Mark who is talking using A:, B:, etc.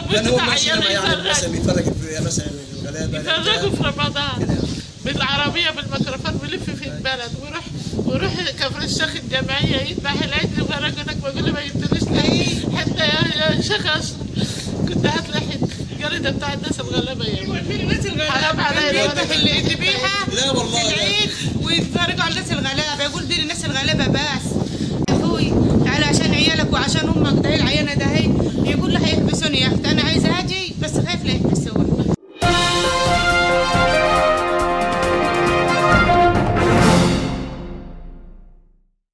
A: كان هو
B: وانتوا
A: ماشي لما يعني
B: عيالين
A: مثلا بيتفرج في مثلا الغلابه
B: يفرجوا في رمضان بالعربية بالميكروفون بيلف في البلد ويروح ويروح كفر الشيخ الجمعية يذبح العيد ويفرج هناك بقول له ما جبتليش ليه؟ حتى يا يا شيخ أشرف كنت هات لي حتة الجريدة بتاع الناس الغلابة يا ابني.
C: فين الناس الغلابه
B: حرام علينا
C: بيذبح اللي- الذبيحه
A: لا والله
C: في
A: لا.
C: العيد ويتفرجوا على الناس الغلابه يقول دي الناس الغلابه بس